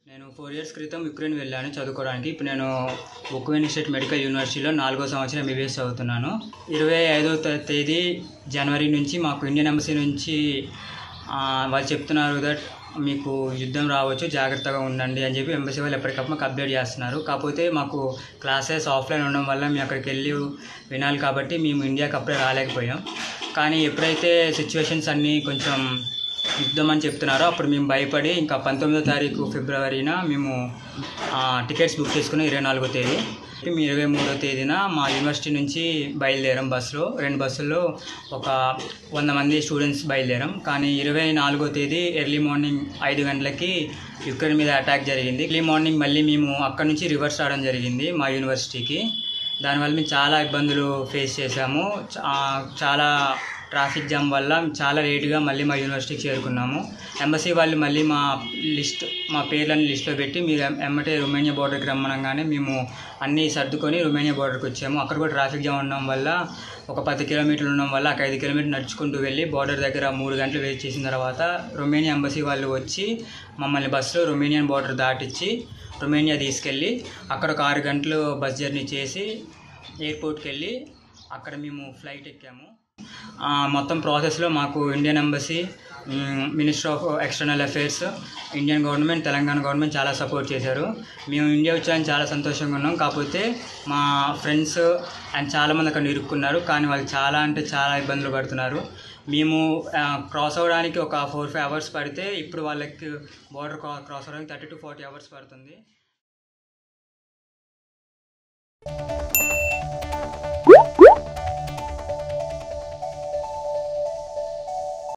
నేను four years క్రితం Ukraine వెళ్ళాను చదువుకోవడానికి ఇప్పుడు నేను ఉక్రెయిన్ స్టేట్ మెడికల్ యూనివర్సిటీలో నాలుగో సంవత్సరం ఎంబీబీఎస్ చదువుతున్నాను ఇరవై ఐదో తే- తేదీ జనవరి నుంచి మాకు ఇండియన్ ఎంబసీ నుంచి ఆ, వాళ్ళు చెప్తున్నారు దట్ మీకు యుద్ధం రావచ్చు జాగ్రత్తగా ఉండండి అని చెప్పి ఎంబసీ వాళ్ళు ఎప్పటికప్పుడు మాకు అప్డేట్ చేస్తున్నారు కాకపోతే మాకు క్లాసెస్ ఆఫ్లైన్ ఉండడం వల్ల మేము అక్కడికి వెళ్ళి వినాలి కాబట్టి మేము ఇండియాకి అప్పుడే రాలేకపోయాం కానీ ఎప్పుడైతే సిచ్యువేషన్స్ అన్నీ కొంచెం యుద్ధం అని చెప్తున్నారో అప్పుడు మేము భయపడి ఇంకా పంతొమ్మిదో తారీఖు ఫిబ్రవరిన మేము ఆ, టికెట్స్ బుక్ చేసుకున్నాం ఇరవై నాలుగో తేదీ మేము ఇరవై మూడో తేదీన మా యూనివర్సిటీ నుంచి బయలుదేరాం బస్సులో రెండు బస్సుల్లో ఒక వంద మంది స్టూడెంట్స్ బయలుదేరాం కానీ ఇరవై నాలుగో తేదీ ఎర్లీ మార్నింగ్ ఐదు గంటలకి యుక్రెయిన్ మీద అటాక్ జరిగింది ఎర్లీ మార్నింగ్ మళ్ళీ మేము అక్కడ నుంచి రివర్స్ రావడం జరిగింది మా యూనివర్సిటీకి దానివల్ల మేము చాలా ఇబ్బందులు ఫేస్ చేసాము చా- చాలా ట్రాఫిక్ జామ్ వల్ల చాలా లేటుగా మళ్ళీ మా యూనివర్సిటీకి చేరుకున్నాము ఎంబసీ వాళ్ళు మళ్ళీ మా లిస్ట్ మా పేర్లని లిస్ట్లో పెట్టి మీరు ఎం- ఎమ్మటే రొమేనియా బోర్డర్కి రమ్మనగానే మేము అన్నీ సర్దుకొని రొమేనియా బోర్డర్కి వచ్చాము అక్కడ కూడా ట్రాఫిక్ జామ్ ఉండడం వల్ల ఒక పది కిలోమీటర్లు ఉండడం వల్ల ఒక ఐదు కిలోమీటర్లు నడుచుకుంటూ వెళ్ళి బోర్డర్ దగ్గర మూడు గంటలు వెయిట్ చేసిన తర్వాత రొమేనియా ఎంబసీ వాళ్ళు వచ్చి మమ్మల్ని బస్సులో రొమేనియన్ బోర్డర్ దాటిచ్చి రొమేనియా తీసుకెళ్ళి అక్కడ ఒక ఆరు గంటలు బస్ జర్నీ చేసి ఎయిర్పోర్ట్కి వెళ్ళి అక్కడ మేము ఫ్లైట్ ఎక్కాము ఆ, మొత్తం ప్రాసెస్లో మాకు Indian embassy minister of external affairs Indian government Telangana government చాలా సపోర్ట్ చేశారు మేము ఇండియా వచ్చామని చాలా సంతోషంగా ఉన్నాం కాకపోతే మా ఫ్రెండ్స్ అండ్ చాలామంది అక్కడ ఇరుక్కున్నారు కానీ వాళ్ళు చాలా అంటే చాలా ఇబ్బందులు పడుతున్నారు మేము క్రాస్ అవ్వడానికి ఒక ఫోర్ ఫైవ్ అవర్స్ పడితే ఇప్పుడు వాళ్ళకి బోర్డర్ క్రాస్ అవ్వడానికి థర్టీ టు ఫార్టీ అవర్స్ పడుతుంది